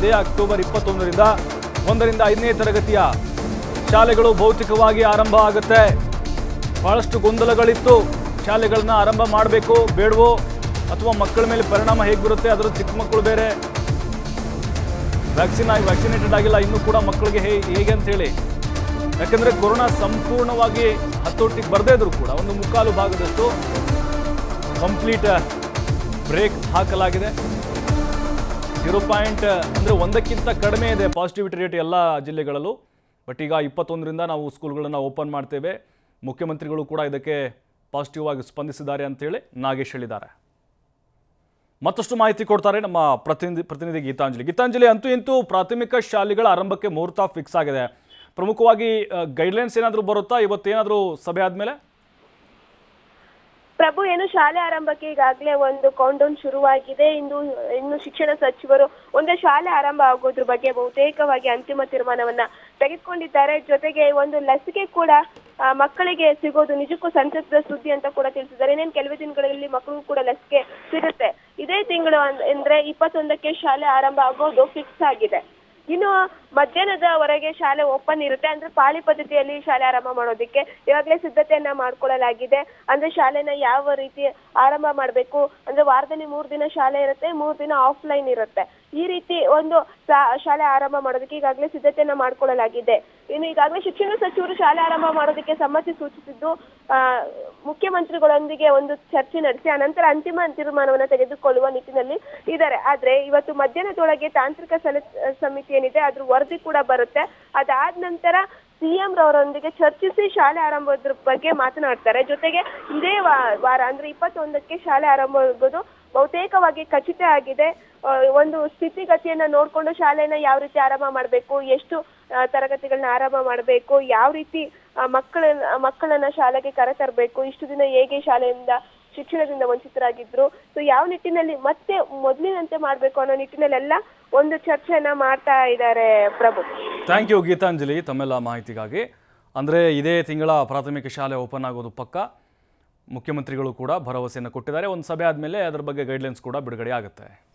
ಇದೇ ಅಕ್ಟೋಬರ್ ಇಪ್ಪತ್ತೊಂದರಿಂದ ಒಂದರಿಂದ ಐದನೇ ತರಗತಿಯ ಶಾಲೆಗಳು ಭೌತಿಕವಾಗಿ ಆರಂಭ ಆಗುತ್ತೆ ಬಹಳಷ್ಟು ಗೊಂದಲಗಳಿತ್ತು ಶಾಲೆಗಳನ್ನ ಆರಂಭ ಮಾಡಬೇಕು ಬೇಡವೋ ಅಥವಾ ಮಕ್ಕಳ ಮೇಲೆ ಪರಿಣಾಮ ಹೇಗೆ ಬರುತ್ತೆ ಅದರ ಚಿಕ್ಕ ಮಕ್ಕಳು ಬೇರೆ ವ್ಯಾಕ್ಸಿನ್ ಆಗಿ ವ್ಯಾಕ್ಸಿನೇಟೆಡ್ ಆಗಿಲ್ಲ ಇನ್ನೂ ಕೂಡ ಮಕ್ಕಳಿಗೆ ಹೇ ಹೇಗೆ ಅಂತೇಳಿ ಯಾಕಂದರೆ ಕೊರೋನಾ ಸಂಪೂರ್ಣವಾಗಿ ಹತೋಟಿಗೆ ಬರದೇ ಇದ್ರೂ ಕೂಡ ಒಂದು ಮುಕ್ಕಾಲು ಭಾಗದಷ್ಟು ಕಂಪ್ಲೀಟ್ ಬ್ರೇಕ್ ಹಾಕಲಾಗಿದೆ ಜೀರೋ ಪಾಯಿಂಟ್ ಅಂದರೆ ಒಂದಕ್ಕಿಂತ ಕಡಿಮೆ ಇದೆ ಪಾಸಿಟಿವಿಟಿ ರೇಟ್ ಎಲ್ಲ ಜಿಲ್ಲೆಗಳಲ್ಲೂ ಬಟ್ ಈಗ ಇಪ್ಪತ್ತೊಂದರಿಂದ ನಾವು ಸ್ಕೂಲ್ಗಳನ್ನು ಓಪನ್ ಮಾಡ್ತೇವೆ ಮುಖ್ಯಮಂತ್ರಿಗಳು ಕೂಡ ಇದಕ್ಕೆ ಪಾಸಿಟಿವ್ ಆಗಿ ಸ್ಪಂದಿಸಿದ್ದಾರೆ ಅಂತೇಳಿ ನಾಗೇಶ್ ಹೇಳಿದ್ದಾರೆ ಮತ್ತಷ್ಟು ಮಾಹಿತಿ ಕೊಡ್ತಾರೆ ನಮ್ಮ ಪ್ರತಿನಿಧಿ ಪ್ರತಿನಿಧಿ ಗೀತಾಂಜಲಿ ಗೀತಾಂಜಲಿ ಅಂತೂ ಇಂತೂ ಪ್ರಾಥಮಿಕ ಶಾಲೆಗಳ ಆರಂಭಕ್ಕೆ ಮುಹೂರ್ತ ಫಿಕ್ಸ್ ಆಗಿದೆ ಪ್ರಮುಖವಾಗಿ ಗೈಡ್ಲೈನ್ಸ್ ಏನಾದರೂ ಬರುತ್ತಾ ಇವತ್ತೇನಾದರೂ ಸಭೆ ಆದಮೇಲೆ ಪ್ರಭು ಏನು ಶಾಲೆ ಆರಂಭಕ್ಕೆ ಈಗಾಗಲೇ ಒಂದು ಕೌಂಟೌನ್ ಶುರುವಾಗಿದೆ ಇಂದು ಇನ್ನು ಶಿಕ್ಷಣ ಸಚಿವರು ಒಂದು ಶಾಲೆ ಆರಂಭ ಆಗೋದ್ರ ಬಗ್ಗೆ ಬಹುತೇಕವಾಗಿ ಅಂತಿಮ ತೀರ್ಮಾನವನ್ನ ತೆಗೆದುಕೊಂಡಿದ್ದಾರೆ ಜೊತೆಗೆ ಒಂದು ಲಸಿಕೆ ಕೂಡ ಆ, ಮಕ್ಕಳಿಗೆ ಸಿಗೋದು ನಿಜಕ್ಕೂ ಸಂತಸದ ಸುದ್ದಿ ಅಂತ ಕೂಡ ತಿಳಿಸಿದ್ದಾರೆ ಇನ್ನೇನು ಕೆಲವೇ ದಿನಗಳಲ್ಲಿ ಮಕ್ಕಳಿಗೂ ಕೂಡ ಲಸಿಕೆ ಸಿಗುತ್ತೆ ಇದೇ ತಿಂಗಳು ಅಂದ್- ಅಂದ್ರೆ ಇಪ್ಪತ್ತೊಂದಕ್ಕೆ ಶಾಲೆ ಆರಂಭ ಆಗೋದು ಫಿಕ್ಸ್ ಆಗಿದೆ ಇನ್ನು ಮಧ್ಯಾಹ್ನದವರೆಗೆ ಶಾಲೆ ಓಪನ್ ಇರುತ್ತೆ ಅಂದ್ರೆ ಪಾಳಿ ಪದ್ಧತಿಯಲ್ಲಿ ಶಾಲೆ ಆರಂಭ ಮಾಡೋದಕ್ಕೆ ಈಗಾಗಲೇ ಸಿದ್ಧತೆಯನ್ನ ಮಾಡ್ಕೊಳ್ಳಲಾಗಿದೆ ಅಂದ್ರೆ ಶಾಲೆನ ಯಾವ ರೀತಿ ಆರಂಭ ಮಾಡಬೇಕು ಅಂದ್ರೆ ವಾರದಲ್ಲಿ ಮೂರ್ ದಿನ ಶಾಲೆ ಇರುತ್ತೆ ಮೂರ್ ದಿನ ಆಫ್ಲೈನ್ ಇರುತ್ತೆ ಈ ರೀತಿ ಒಂದು ಶಾ- ಶಾಲೆ ಆರಂಭ ಮಾಡೋದಕ್ಕೆ ಈಗಾಗಲೇ ಸಿದ್ಧತೆಯನ್ನ ಮಾಡ್ಕೊಳ್ಳಲಾಗಿದೆ ಇನ್ನು ಈಗಾಗಲೇ ಶಿಕ್ಷಣ ಸಚಿವರು ಶಾಲೆ ಆರಂಭ ಮಾಡೋದಕ್ಕೆ ಸಮ್ಮತಿ ಸೂಚಿಸಿದ್ದು ಆ, ಮುಖ್ಯಮಂತ್ರಿಗಳೊಂದಿಗೆ ಒಂದು ಚರ್ಚೆ ನಡೆಸಿ ಅನಂತರ ಅಂತಿಮ ತೀರ್ಮಾನವನ್ನ ತೆಗೆದುಕೊಳ್ಳುವ ನಿಟ್ಟಿನಲ್ಲಿ ಇದ್ದಾರೆ ಆದ್ರೆ ಇವತ್ತು ಮಧ್ಯಾಹ್ನದೊಳಗೆ ತಾಂತ್ರಿಕ ಸಲ ಸಮಿತಿ ಏನಿದೆ ಅದ್ರ ವರದಿ ಕೂಡ ಬರುತ್ತೆ ಅದಾದ ನಂತರ ಸಿಎಂ ರವರೊಂದಿಗೆ ಚರ್ಚಿಸಿ ಶಾಲೆ ಆರಂಭದ ಬಗ್ಗೆ ಮಾತನಾಡ್ತಾರೆ ಜೊತೆಗೆ ಇದೇ ವಾ- ವಾರ ಅಂದ್ರೆ ಇಪ್ಪತ್ತೊಂದಕ್ಕೆ ಶಾಲೆ ಆರಂಭ ಆಗೋದು ಬಹುತೇಕವಾಗಿ ಖಚಿತ ಆಗಿದೆ ಆ, ಒಂದು ಸ್ಥಿತಿಗತಿಯನ್ನ ನೋಡ್ಕೊಂಡು ಶಾಲೆನ ಯಾವ ರೀತಿ ಆರಂಭ ಮಾಡಬೇಕು ಎಷ್ಟು ಆ, ತರಗತಿಗಳನ್ನ ಆರಂಭ ಮಾಡಬೇಕು ಯಾವ ರೀತಿ ಆ, ಮಕ್ಕಳನ್ನ ಮಕ್ಕಳನ್ನ ಶಾಲೆಗೆ ಕರೆತರಬೇಕು ಇಷ್ಟು ದಿನ ಹೇಗೆ ಶಾಲೆಯಿಂದ ಶಿಕ್ಷಣದಿಂದ ವಂಚಿತರಾಗಿದ್ರು ಸೊ ಯಾವ ನಿಟ್ಟಿನಲ್ಲಿ ಮತ್ತೆ ಮೊದಲಿನಂತೆ ಮಾಡ್ಬೇಕು ಅನ್ನೋ ನಿಟ್ಟಿನಲ್ಲೆಲ್ಲ ಒಂದು ಚರ್ಚೆಯನ್ನ ಮಾಡ್ತಾ ಇದ್ದಾರೆ ಪ್ರಭು ಥ್ಯಾಂಕ್ ಯು ಗೀತಾಂಜಲಿ ತಮ್ಮೆಲ್ಲ ಮಾಹಿತಿಗಾಗಿ ಅಂದರೆ ಇದೇ ತಿಂಗಳ ಪ್ರಾಥಮಿಕ ಶಾಲೆ ಓಪನ್ ಆಗೋದು ಪಕ್ಕ ಮುಖ್ಯಮಂತ್ರಿಗಳು ಕೂಡ ಭರವಸೆಯನ್ನು ಕೊಟ್ಟಿದ್ದಾರೆ ಒಂದು ಸಭೆ ಆದಮೇಲೆ ಅದರ ಬಗ್ಗೆ ಗೈಡ್ಲೈನ್ಸ್ ಕೂಡ ಬಿಡುಗಡೆ ಆಗುತ್ತೆ